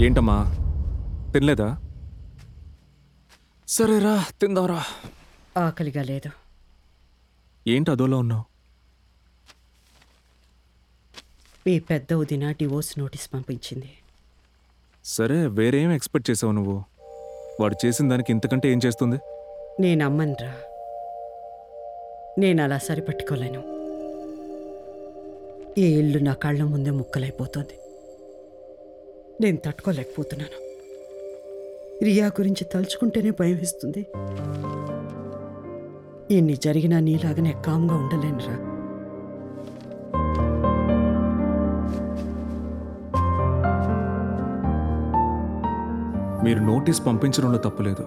ఏంటమ్మా తినలేదా సరేరా తిందాంరా ఆకలిగా లేదు ఏంటి అదోలా ఉన్నావు మీ పెద్ద వదిన డివోర్స్ నోటీస్ పంపించింది సరే వేరేం ఎక్స్పెక్ట్ చేసావు నువ్వు వాడు చేసిన దానికి ఇంతకంటే ఏం చేస్తుంది నేను అమ్మన్రా నేను అలా సరిపెట్టుకోలేను ఈ ఇల్లు నా కళ్ళ ముందే ముక్కలైపోతుంది నేను తట్టుకోలేకపోతున్నాను రియా గురించి తలుచుకుంటేనే భయం వేస్తుంది ఇన్ని జరిగినా నీలాగనే కామ్గా ఉండలేనురా మీరు నోటీస్ పంపించడంలో తప్పులేదు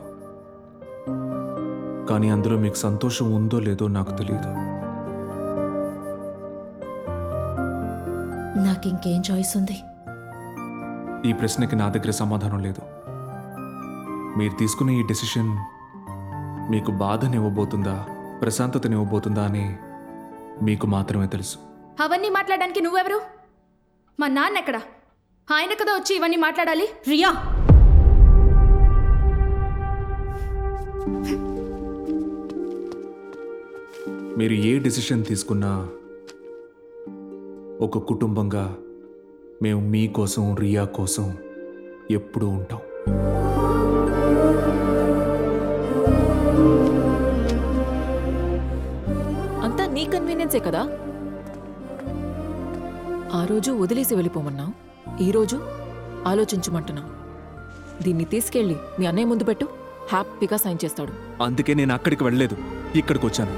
కానీ అందులో మీకు సంతోషం ఉందో లేదో నాకు తెలియదు నాకు ఇంకేం చాయిస్ ఉంది ఈ ప్రశ్నకి నా దగ్గర సమాధానం లేదు మీరు తీసుకునే ఈ డెసిషన్ మీకు బాధనివ్వబోతుందా ప్రశాంతతనివ్వబోతుందా అని మీకు మాత్రమే తెలుసు అవన్నీ మాట్లాడడానికి నువ్వెవరు మా నాన్న ఎక్కడ ఆయన కదా వచ్చి ఇవన్నీ మాట్లాడాలి రియా మీరు ఏ డెసిషన్ తీసుకున్నా ఒక కుటుంబంగా మేము మీకోసం రియా కోసం ఎప్పుడూ ఉంటాం అంతా నీ కన్వీనియన్సే కదా ఆ రోజు వదిలేసి వెళ్ళిపోమన్నావు ఈరోజు ఆలోచించమంటున్నావు దీన్ని తీసుకెళ్ళి మీ అన్నయ్య ముందు పెట్టు హ్యాపీగా సైన్ చేస్తాడు అందుకే నేను అక్కడికి వెళ్ళలేదు ఇక్కడికి వచ్చాను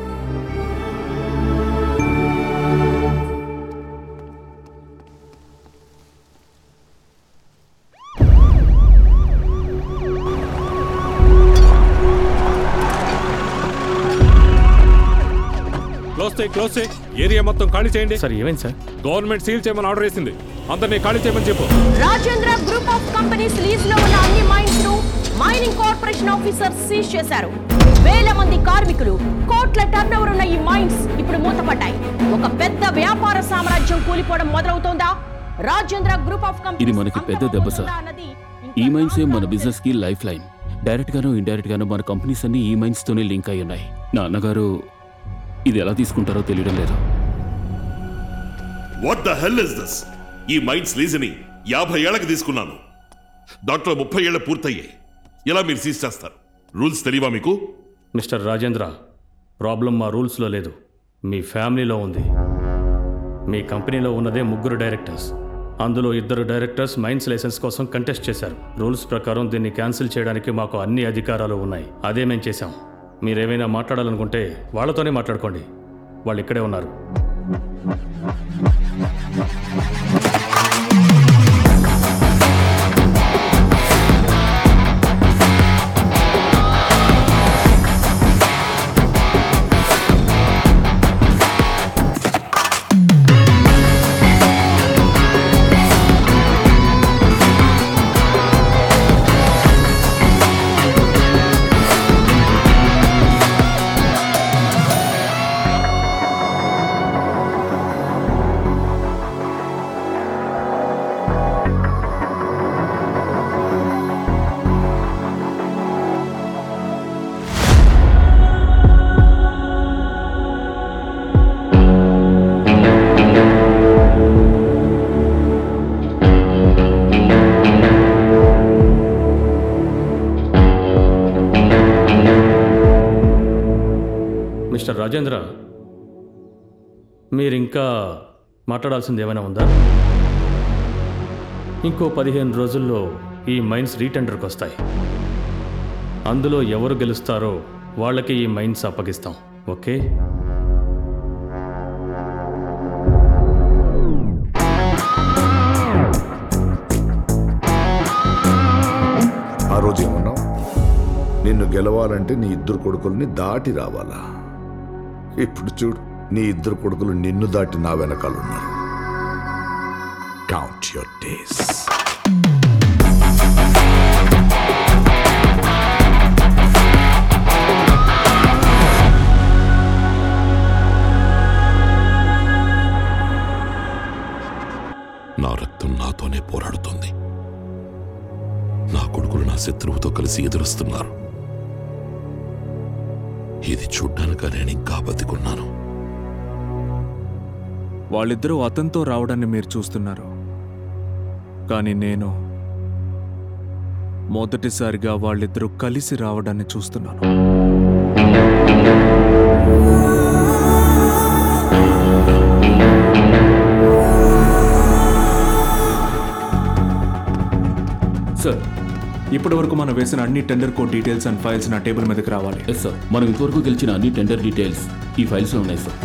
క్లోజ్ చేయి క్లోజ్ చేయి ఏరియా మొత్తం ఖాళీ చేయండి సార్ ఏమైంది సార్ గవర్నమెంట్ సీల్ చేయమని ఆర్డర్ వేసింది అందరినీ ఖాళీ చేయమని చెప్పు Rajendra group of companies lease లో ఉన్న అన్ని మైన్స్ ను మైనింగ్ కార్పొరేషన్ ఆఫీసర్ సీజ్ చేశారు వేల మంది కార్మికులు కోట్ల టర్నోవర్ ఉన్న ఈ మైన్స్ ఇప్పుడు మూతపడ్డాయి ఒక పెద్ద వ్యాపార సామ్రాజ్యం కూలిపోవడం మొదలవుతోందా రాజేంద్ర గ్రూప్ ఆఫ్ ఇది మనకి పెద్ద దెబ్బ సార్. అన్నది ఈ మైన్సే మన బిజినెస్ కి లైఫ్ లైన్ డైరెక్ట్ గాను ఇండైరెక్ట్ గాను మన కంపెనీస్ అన్ని ఈ మైన్స్ తోనే లింక్ అయి ఉన్నాయి నాన్నగారు ఇది ఎలా తీసుకుంటారో తెలియడం లేదు what the hell is this ఈ మైండ్స్ లీజని యాభై ఏళ్ళకి తీసుకున్నాను దాంట్లో ముప్పై ఏళ్ళ పూర్తయ్యాయి ఎలా మీరు సీజ్ చేస్తారు రూల్స్ తెలియవా మీకు మిస్టర్ రాజేంద్ర ప్రాబ్లం మా రూల్స్లో లేదు మీ ఫ్యామిలీలో ఉంది మీ కంపెనీలో ఉన్నదే ముగ్గురు డైరెక్టర్స్ అందులో ఇద్దరు డైరెక్టర్స్ మైన్స్ లైసెన్స్ కోసం కంటెస్ట్ చేశారు రూల్స్ ప్రకారం దీన్ని క్యాన్సిల్ చేయడానికి మాకు అన్ని అధికారాలు ఉన్నాయి అదే మేము చేశాం మీరేమైనా మాట్లాడాలనుకుంటే వాళ్ళతోనే మాట్లాడుకోండి వాళ్ళు ఇక్కడే ఉన్నారు మిస్టర్ రాజేంద్ర మీరు ఇంకా మాట్లాడాల్సింది ఏమైనా ఉందా ఇంకో పదిహేను రోజుల్లో ఈ మైన్స్ రీటెండర్కి వస్తాయి అందులో ఎవరు గెలుస్తారో వాళ్ళకి ఈ మైన్స్ అప్పగిస్తాం ఓకే ఆ రోజు ఏమన్నావు నిన్ను గెలవాలంటే నీ ఇద్దరు కొడుకుల్ని దాటి రావాలా ఇప్పుడు చూడు నీ ఇద్దరు కొడుకులు నిన్ను దాటి నా వెనకాలన్నారు కౌంట్ యువర్ డేస్ నా రక్తం నాతోనే పోరాడుతుంది నా కొడుకులు నా శత్రువుతో కలిసి ఎదురుస్తున్నారు ఇది చూడ్డానిక నేను ఇంకా బతికున్నాను వాళ్ళిద్దరూ అతనితో రావడాన్ని మీరు చూస్తున్నారు కానీ నేను మొదటిసారిగా వాళ్ళిద్దరూ కలిసి రావడాన్ని చూస్తున్నాను సార్ ఇప్పటి వరకు మనం వేసిన అన్ని tender code details and files నా టేబుల్ మీదకి రావాలి ఎస్ సార్ మనం ఇంతవరకు గెలిచిన అన్ని టెండర్ డీటెయిల్స్ ఈ ఫైల్స్లో ఉన్నాయి సార్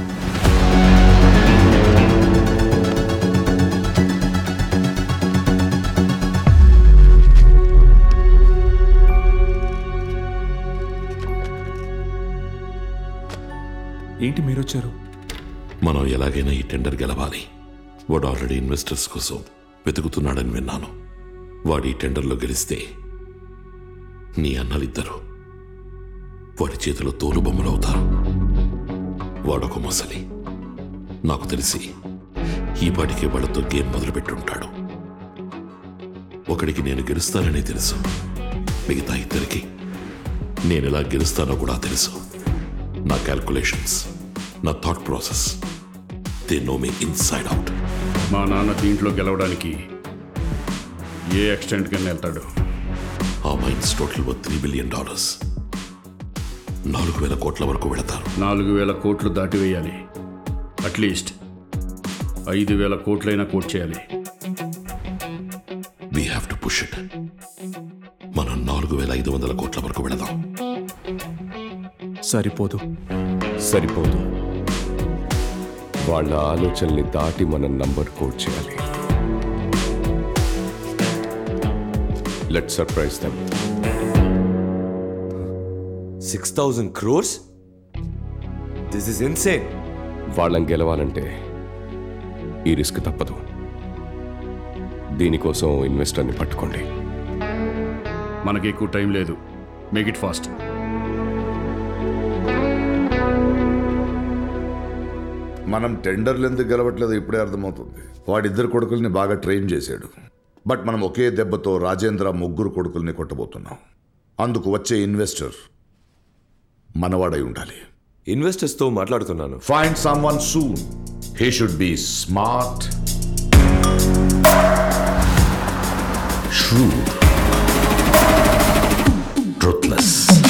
ఏంటి మీరొచ్చారు మనం ఎలాగైనా ఈ టెండర్ గెలవాలి వాడు ఆల్రెడీ ఇన్వెస్టర్స్ కోసం వెతుకుతున్నాడని విన్నాను వాడు ఈ టెండర్లో గెలిస్తే నీ అన్నలిద్దరూ వాడి చేతిలో తోలుబొమ్మలవుతారు వాడొక మొసలి నాకు తెలిసి ఈ పాటికే వాళ్ళతో గేమ్ మొదలుపెట్టుంటాడు ఒకడికి నేను గెలుస్తానని తెలుసు మిగతా ఇద్దరికి నేను ఎలా గెలుస్తానో కూడా తెలుసు నా క్యాల్కులేషన్స్ నా thought process they know me inside out మా నాన్న దీంట్లో గెలవడానికి ఏ ఎక్స్టెంట్ కింద వెళ్తాడు ఆ mines total worth three billion dollars నాలుగు వేల కోట్ల వరకు వెళతారు నాలుగు వేల కోట్లు దాటివేయాలి అట్లీస్ట్ ఐదు వేల కోట్లైనా కోట్ చేయాలి we have to push it మనం నాలుగు వేల ఐదు వందల కోట్ల వరకు వెళదాం సరిపోదు సరిపోదు వాళ్ళ ఆలోచనల్ని దాటి మనం నంబర్ కోడ్ చేయాలి let surprise them six thousand crores this is insane వాళ్ళని గెలవాలంటే ఈ రిస్క్ తప్పదు దీనికోసం ఇన్వెస్టర్ని పట్టుకోండి మనకి ఎక్కువ టైం లేదు మేక్ ఇట్ ఫాస్ట్ మనం టెండర్లు ఎందుకు గెలవట్లేదు ఇప్పుడే అర్థమవుతుంది వాడిద్దరు కొడుకుల్ని బాగా ట్రైన్ చేశాడు బట్ మనం ఒకే దెబ్బతో రాజేంద్ర ముగ్గురు కొడుకుల్ని కొట్టబోతున్నాం అందుకు వచ్చే ఇన్వెస్టర్ మనవాడై ఉండాలి ఇన్వెస్టర్స్తో మాట్లాడుతున్నాను find someone soon he should be smart shrewd, ruthless.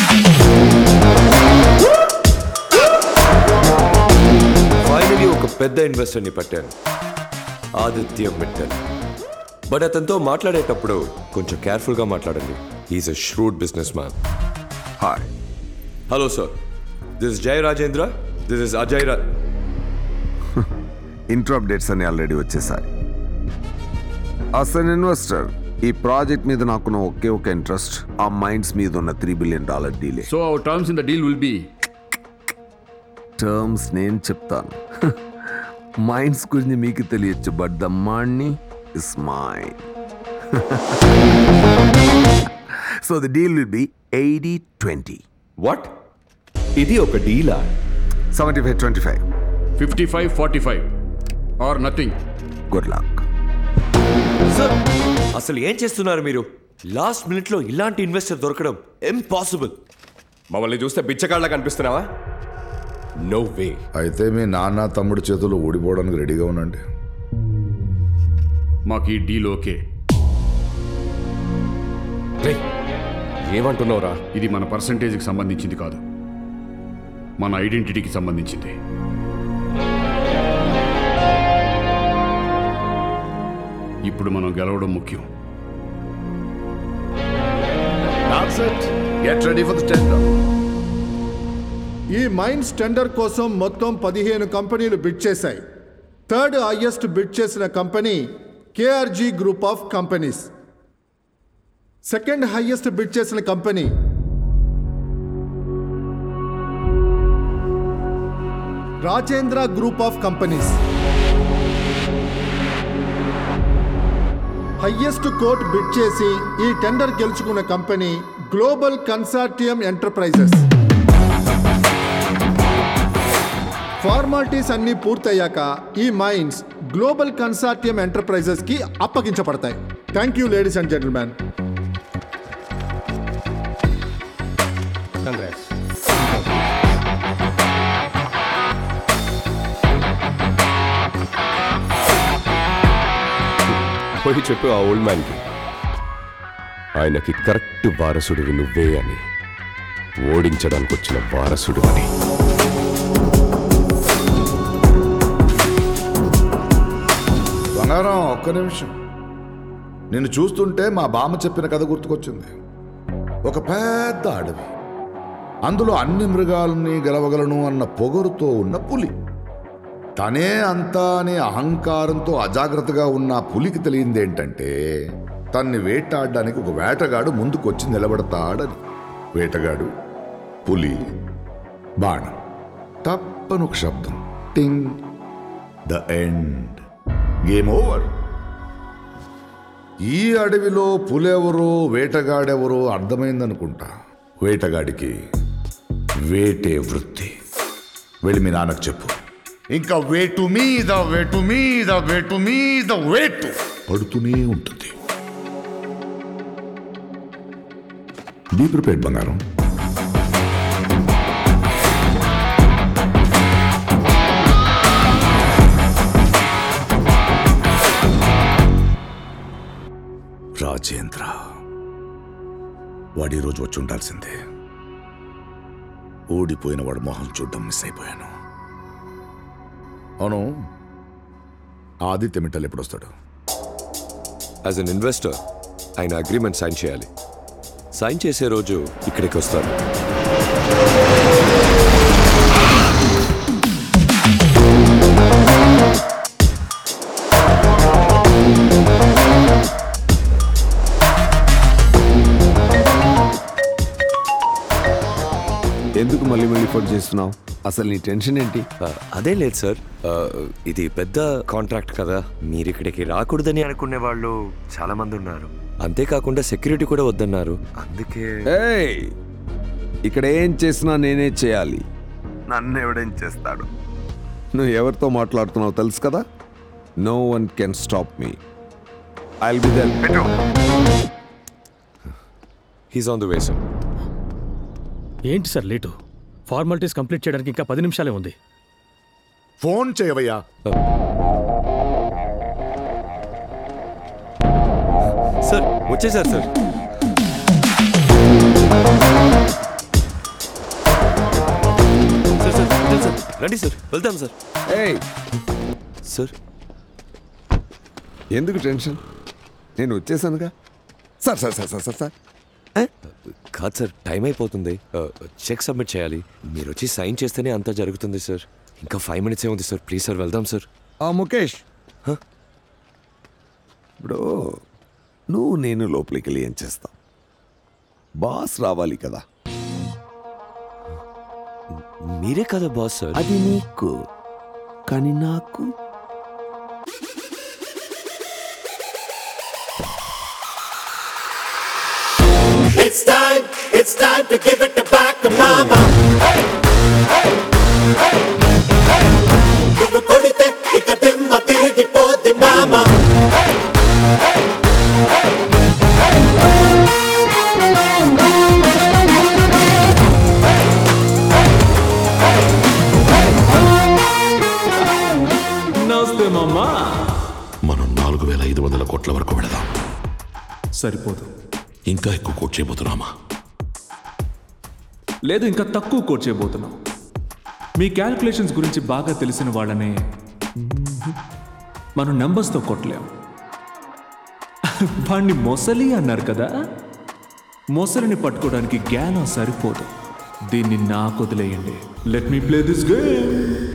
Finally ఒక పెద్ద ఇన్వెస్టర్ని పట్టాను ఆదిత్య మిట్టల్ బట్ అతనితో మాట్లాడేటప్పుడు కొంచెం కేర్ఫుల్గా మాట్లాడండి he's a shrewd businessman hi hello sir this Jai Rajendra this is Ajay రా ఇంట్రో అప్డేట్స్ అన్ని ఆల్రెడీ వచ్చేసాయి అసలు ఇన్వెస్టర్ ఈ ప్రాజెక్ట్ మీద నాకున్న ఒకే ఒక ఇంట్రెస్ట్ ఆ మైండ్స్ మీద ఉన్న త్రీ బిలియన్ డాలర్ డీలే so our terms in the deal will be terms నేను చెప్తాను మైండ్స్ గురించి మీకు తెలియచ్చు but the money is mine so the deal will be eighty twenty what ఇది ఒక డీలా seventy five twenty five fifty five forty five or nothing good luck sir అసలు ఏం చేస్తున్నారు మీరు లాస్ట్ మినిట్లో ఇలాంటి ఇన్వెస్టర్ దొరకడం ఇంపాసిబుల్ మమ్మల్ని చూస్తే బిచ్చగాళ్ళ కనిపిస్తున్నావా నో వే అయితే మీ నాన్న తమ్ముడు చేతులు ఊడిపోవడానికి రెడీగా ఉండండి మాకు ఈ డీల్ ఓకే రే ఏమంటున్నావురా ఇది మన పర్సంటేజ్కి సంబంధించింది కాదు మన ఐడెంటిటీకి సంబంధించింది ఇప్పుడు మనం గెలవడం ముఖ్యం That's it. Get ready for the tender. ఈ మైన్స్ టెండర్ కోసం మొత్తం పదిహేను కంపెనీలు బిడ్ చేశాయి థర్డ్ హైయెస్ట్ బిడ్ చేసిన company KRG group of companies second highest bid చేసిన company Rajendra group of companies highest quote bid చేసి ఈ టెండర్ గెలుచుకున్న company global consortium enterprises formalities అన్నీ పూర్తయ్యాక ఈ మైన్స్ గ్లోబల్ కన్సార్టియం ఎంటర్ప్రైజెస్కి అప్పగించబడతాయి thank you ladies and gentlemen congrats పోయి చెప్పు ఆ ఓల్డ్ మ్యాన్కి ఆయనకి కరెక్ట్ వారసుడివి నువ్వే అని ఓడించడానికి వచ్చిన వారసుడు అని బంగారం ఒక్క నిమిషం నిన్ను చూస్తుంటే మా బామ్మ చెప్పిన కథ గుర్తుకొచ్చింది ఒక పెద్ద అడవి అందులో అన్ని మృగాలని గెలవగలను అన్న పొగరుతో ఉన్న పులి తనే అంతా అనే అహంకారంతో అజాగ్రత్తగా ఉన్న ఆ పులికి తెలియంది ఏంటంటే తన్ని వేటాడడానికి ఒక వేటగాడు ముందుకొచ్చి నిలబడతాడని వేటగాడు పులి బాణం తప్పని ఒక శబ్దం టింగ్ ద ఎండ్ గేమ్ ఓవర్ ఈ అడవిలో పులెవరో వేటగాడెవరో అర్థమైందనుకుంటా వేటగాడికి వేటే వృత్తి వెళ్ళి మీ నాన్నకు చెప్పు ఇంకా వేటు మీద వేటు మీద వేటు మీద వేటు పడుతూనే ఉంటుంది బీ ప్రిపేర్డ్ బంగారం రాజేంద్ర వాడి రోజు వచ్చి ఉండాల్సిందే ఓడిపోయిన వాడు మొహం చూడడం మిస్ అయిపోయాను అవును ఆదిత్య మిట్టల్ ఎప్పుడు వస్తాడు యాజ్ అన్ ఇన్వెస్టర్ ఆయన అగ్రిమెంట్ సైన్ చేయాలి సైన్ చేసే రోజు ఇక్కడికి వస్తాడు ఎందుకు మళ్ళీ మళ్ళీ ఫోన్ చేస్తున్నావు అసలు నీ టెన్షన్ ఏంటి అదే లేదు సార్ ఆ, ఇది పెద్ద కాంట్రాక్ట్ కదా మీరు ఇక్కడికి రాకూడదని అనుకునే వాళ్ళు చాలా మంది ఉన్నారు అంతేకాకుండా సెక్యూరిటీ కూడా వద్దన్నారు అందుకే ఏయ్ ఇక్కడ ఏం చేసినా నేనే చేయాలి నన్ను ఎవడేం చేస్తాడు నువ్వు ఎవరితో మాట్లాడుతున్నావు తెలుసు కదా no one can stop me I be then he's on the way sir ఏంటి సార్ లేటు ఫార్మాలిటీస్ కంప్లీట్ చేయడానికి ఇంకా పది నిమిషాలే ఉంది ఫోన్ చేయవయ్యా సార్ వచ్చేసారు సార్ సార్ సార్ వెళ్దాం సార్ రండి సార్ వెళ్దాం సార్ ఏయ్ సార్ ఎందుకు టెన్షన్ నేను వచ్చేసానుగా sir sir sir sir sir sir కాదు సార్ టైం అయిపోతుంది చెక్ సబ్మిట్ చేయాలి మీరు వచ్చి సైన్ చేస్తేనే అంతా జరుగుతుంది సార్ ఇంకా ఫైవ్ మినిట్సే ఉంది సార్ ప్లీజ్ సార్ వెళ్దాం సార్ ఆ ముఖేష్ ఇప్పుడు నువ్వు నేను లోపలికి వెళ్ళి ఏం చేస్తావు బాస్ రావాలి కదా మీరే కదా బాస్ సార్ అది నీకు కానీ నాకు It's time, it's time to give it back to mama. నువ్వు కొడితే ఇక దిమ్మ తిరిగిపోద్ది మామ నమస్తే మామా మనం నాలుగు వేల ఐదు వందల కోట్ల వరకు వెళదాం సరిపోదు ఇంకా ఎక్కువ కోట్ చేయబోతున్నామా లేదు ఇంకా తక్కువ కోట్ చేయబోతున్నాం మీ క్యాల్కులేషన్స్ గురించి బాగా తెలిసిన వాళ్ళనే మనం నెంబర్స్తో కొట్టలేం వాణ్ణి మొసలి అన్నారు కదా మొసలిని పట్టుకోవడానికి జ్ఞానం సరిపోదు దీన్ని నాకు వదిలేయండి let me play this game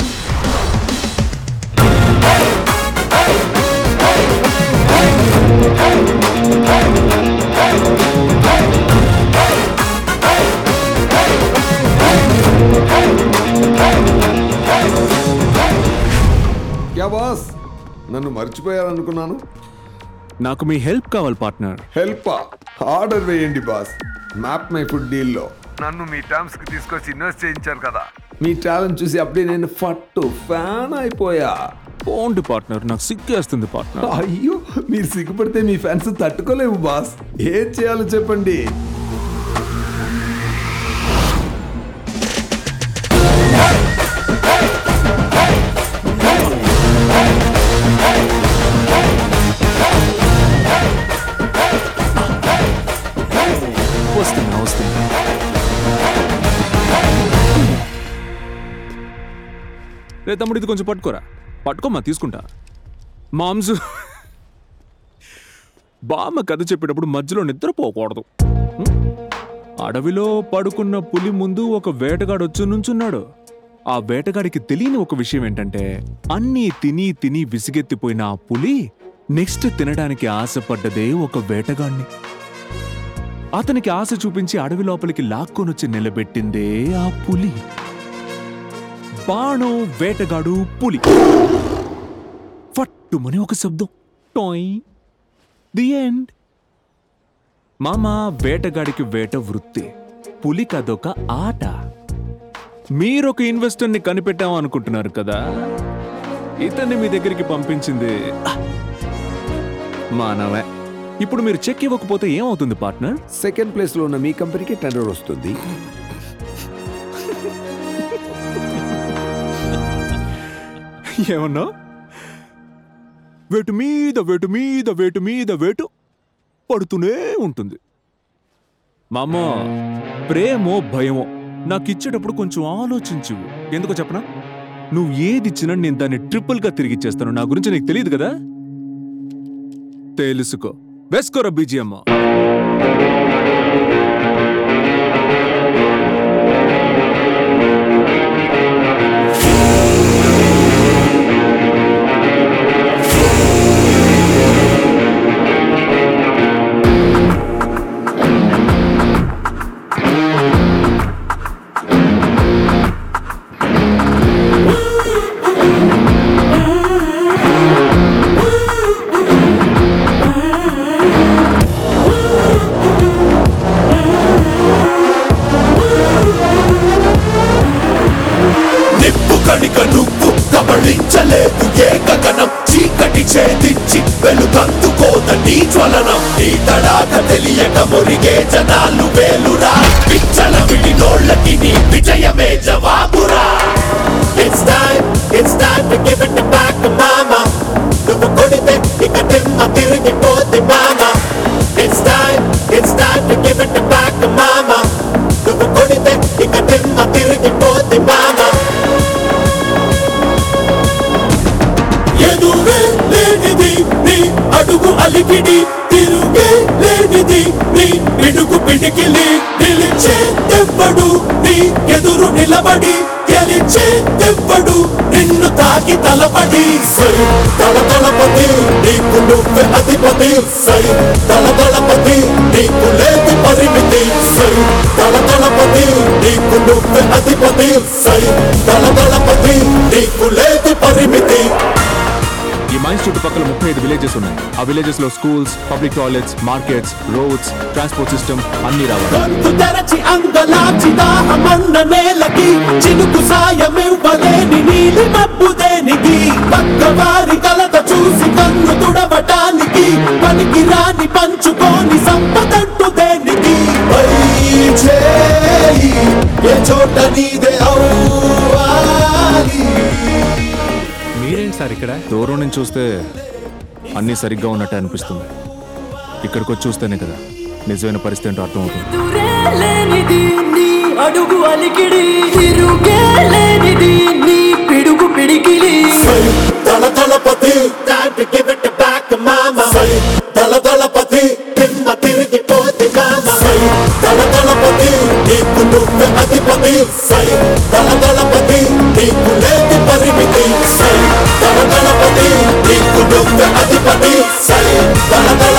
క్యా బాస్ నన్ను మర్చిపోయారనుకున్నాను నాకు మీ హెల్ప్ కావాలి పార్ట్నర్ హెల్ప్ ఆర్డర్ వేయండి బాస్ మ్యాప్ మై ఫుడ్ డీల్లో నన్ను మీ టర్మ్స్ కి తీసుకొచ్చి ఇన్వెస్ట్ చేయించారు కదా మీ టాలెంట్ చూసి అప్పుడే నేను ఫట్టు ఫ్యాన్ అయిపోయా పోండి పార్ట్నర్ నాకు సిగ్గేస్తుంది పార్ట్నర్ అయ్యో మీరు సిగ్గుపడితే మీ ఫ్యాన్స్ తట్టుకోలేము బాస్ ఏం చేయాలో చెప్పండి రే తమ్ముడు ఇది కొంచెం పట్టుకోరా పట్టుకోమ్మా తీసుకుంటా మాంసు బామ్మ కథ చెప్పేటప్పుడు మధ్యలో నిద్రపోకూడదు ఉం? అడవిలో పడుకున్న పులి ముందు ఒక వేటగాడు వచ్చి నుంచున్నాడు ఆ వేటగాడికి తెలియని ఒక విషయం ఏంటంటే అన్నీ తిని తిని విసిగెత్తిపోయిన ఆ పులి నెక్స్ట్ తినడానికి ఆశపడ్డదే ఒక వేటగాడిని అతనికి ఆశ చూపించి అడవి లోపలికి లాక్కొనొచ్చి నిలబెట్టిందే ఆ పులి బాణం వేటగాడు పులి ఫట్టుమని ఒక శబ్దం టాయ్ ది ఎండ్ మామ వేటగాడికి వేట వృత్తి పులికి అదొక ఆట మీరొక ఇన్వెస్టర్ని కనిపెట్టాం అనుకుంటున్నారు కదా ఇతన్ని మీ దగ్గరికి పంపించింది మానవే ఇప్పుడు మీరు చెక్ ఇవ్వకపోతే ఏమవుతుంది పార్ట్నర్ సెకండ్ ప్లేస్లో ఉన్న మీ కంపెనీకి టెండర్ వస్తుంది ఏమన్నా వేటు మీద వేటు మీద వేటు మీద వేటు పడుతూనే ఉంటుంది మామ ప్రేమో భయమో నాకు ఇచ్చేటప్పుడు కొంచెం ఆలోచించు ఎందుకో చెప్పనా నువ్వు ఏది ఇచ్చినా నేను దాన్ని ట్రిపుల్గా తిరిగిచ్చేస్తాను నా గురించి నీకు తెలియదు కదా తెలుసుకో వేసుకోరా బీజిఎమ్మ నిప్పు కణిక నువ్వు కబళించలేదు ఏకగణం చీకటి ఛేదించి వెలుగందుకోద నీ జ్వలనం నీ తడాక తెలియక మురిగే జనాలు వేలురా పిచ్చల విడి నోళ్ళకి నీ విజయమే జవాబురా It's time, it's time to give it back to mama నువ్వు కొడితే ఇక తిమ్మ తిరిగిపోతే మామ It's time, it's time to give it back to mama నువ్వు కొడితే ఇక తిమ్మ తిరిగిపోతే మామ ఎదురే లేనిది నీ అడుగు అలికిడి తిరుగే లేనిది నీ పిడుగు పిడికిలి నిలిచే తెవ్వడు నీ ఎదురు నిలబడి గెలిచే తెవ్వడు నిన్ను తాకి తలపడి సై తల తలపతి నీకు నువ్వే అధిపతి సై తల తలపతి నీకు లేదు పరిమితి సై తల తలపతి నీకు నువ్వే అధిపతి సై తల తలపతి నీకు లేదు పరిమితి ఈ మైన్స్ చుట్టుపక్కల ముప్పై ఐదు విలేజెస్ ఉన్నాయి ఆ విలేజెస్ లో schools public toilets markets roads transport system అన్ని రావాలి గొంతు తెరచి అంగలాచి దాహమన్న నేలకి చినుకు సాయమివ్వలేని నీలి మబ్బు దేనికి పక్కవారి కలత చూసి కన్ను తుడవటానికి పనికి రాని పంచుకోని సంపదంటు దేనికి పై చేయి ఏ చోట నీదే అవ్వాలి మీరేంటి సార్ ఇక్కడ దూరం నుంచి చూస్తే అన్నీ సరిగ్గా ఉన్నట్టు అనిపిస్తుంది ఇక్కడికి వచ్చి చూస్తేనే కదా నిజమైన పరిస్థితి ఏంటో అర్థమవుతుంది లేనిది నీ అడుగు అలికిడి తిరుగే లేనిది నీ పిడుగు పిడికిలి తల Thalapathy time to give it back mama తల తలపతి తిమ్మ తిరిగిపోతే మామ తల తలపతి నీకు నువ్వే అధిపతి సై తల తలపతి నీకు లేదు పరిమితి సై తల తలపతి నీకు నువ్వే అధిపతి సై తల తల